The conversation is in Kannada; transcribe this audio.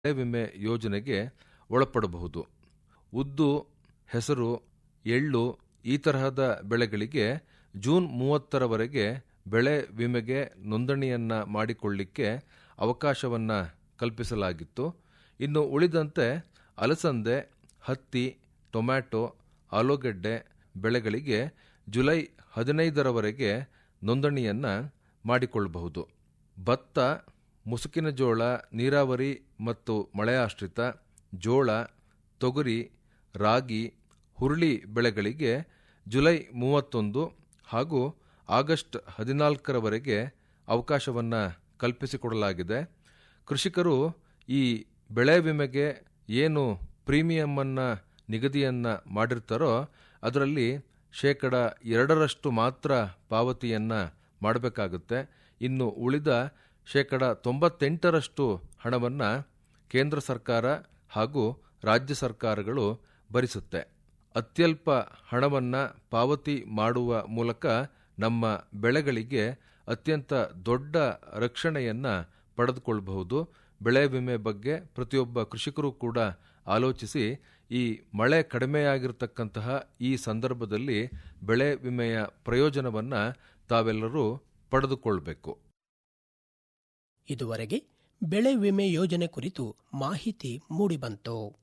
ಬೆಳೆ ವಿಮೆ ಯೋಜನೆಗೆ ಒಳಪಡಬಹುದು ಉದ್ದು ಹೆಸರು ಎಳ್ಳು ಈ ತರಹದ ಬೆಳೆಗಳಿಗೆ ಜೂನ್ ಮೂವತ್ತರವರೆಗೆ ಬೆಳೆ ವಿಮೆಗೆ ನೋಂದಣಿಯನ್ನ ಮಾಡಿಕೊಳ್ಳಿಕ್ಕೆ ಅವಕಾಶವನ್ನ ಕಲ್ಪಿಸಲಾಗಿತ್ತು ಇನ್ನು ಉಳಿದಂತೆ ಅಲಸಂದೆ ಹತ್ತಿ ಟೊಮ್ಯಾಟೊ ಆಲೂಗೆಡ್ಡೆ ಬೆಳೆಗಳಿಗೆ ಜುಲೈ ಹದಿನೈದರವರೆಗೆ ನೋಂದಣಿಯನ್ನ ಮಾಡಿಕೊಳ್ಳಬಹುದು ಭತ್ತ ಮುಸುಕಿನ ಜೋಳ ನೀರಾವರಿ ಮತ್ತು ಮಳೆಯಾಶ್ರಿತ ಜೋಳ ತೊಗರಿ ರಾಗಿ ಹುರುಳಿ ಬೆಳೆಗಳಿಗೆ ಜುಲೈ ಮೂವತ್ತೊಂದು ಹಾಗೂ ಆಗಸ್ಟ್ ಹದಿನಾಲ್ಕರವರೆಗೆ ಅವಕಾಶವನ್ನು ಕಲ್ಪಿಸಿಕೊಡಲಾಗಿದೆ ಕೃಷಿಕರು ಈ ಬೆಳೆ ವಿಮೆಗೆ ಏನು ಪ್ರೀಮಿಯಮ್ಮನ್ನು ನಿಗದಿಯನ್ನು ಮಾಡಿರ್ತಾರೋ ಅದರಲ್ಲಿ ಶೇಕಡ ಎರಡರಷ್ಟು ಮಾತ್ರ ಪಾವತಿಯನ್ನು ಮಾಡಬೇಕಾಗುತ್ತೆ ಇನ್ನು ಉಳಿದ ಶೇಕಡ ತೊಂಬತ್ತೆಂಟರಷ್ಟು ಹಣವನ್ನು ಕೇಂದ್ರ ಸರ್ಕಾರ ಹಾಗೂ ರಾಜ್ಯ ಸರ್ಕಾರಗಳು ಭರಿಸುತ್ತೆ ಅತ್ಯಲ್ಪ ಹಣವನ್ನು ಪಾವತಿ ಮಾಡುವ ಮೂಲಕ ನಮ್ಮ ಬೆಳೆಗಳಿಗೆ ಅತ್ಯಂತ ದೊಡ್ಡ ರಕ್ಷಣೆಯನ್ನು ಪಡೆದುಕೊಳ್ಳಬಹುದು ಬೆಳೆ ವಿಮೆ ಬಗ್ಗೆ ಪ್ರತಿಯೊಬ್ಬ ಕೃಷಿಕರು ಕೂಡ ಆಲೋಚಿಸಿ ಈ ಮಳೆ ಕಡಿಮೆಯಾಗಿರ್ತಕ್ಕಂತಹ ಈ ಸಂದರ್ಭದಲ್ಲಿ ಬೆಳೆ ವಿಮೆಯ ಪ್ರಯೋಜನವನ್ನು ತಾವೆಲ್ಲರೂ ಪಡೆದುಕೊಳ್ಬೇಕು ಇದುವರೆಗೆ ಬೆಳೆ ವಿಮೆ ಯೋಜನೆ ಕುರಿತು ಮಾಹಿತಿ ಮೂಡಿಬಂತು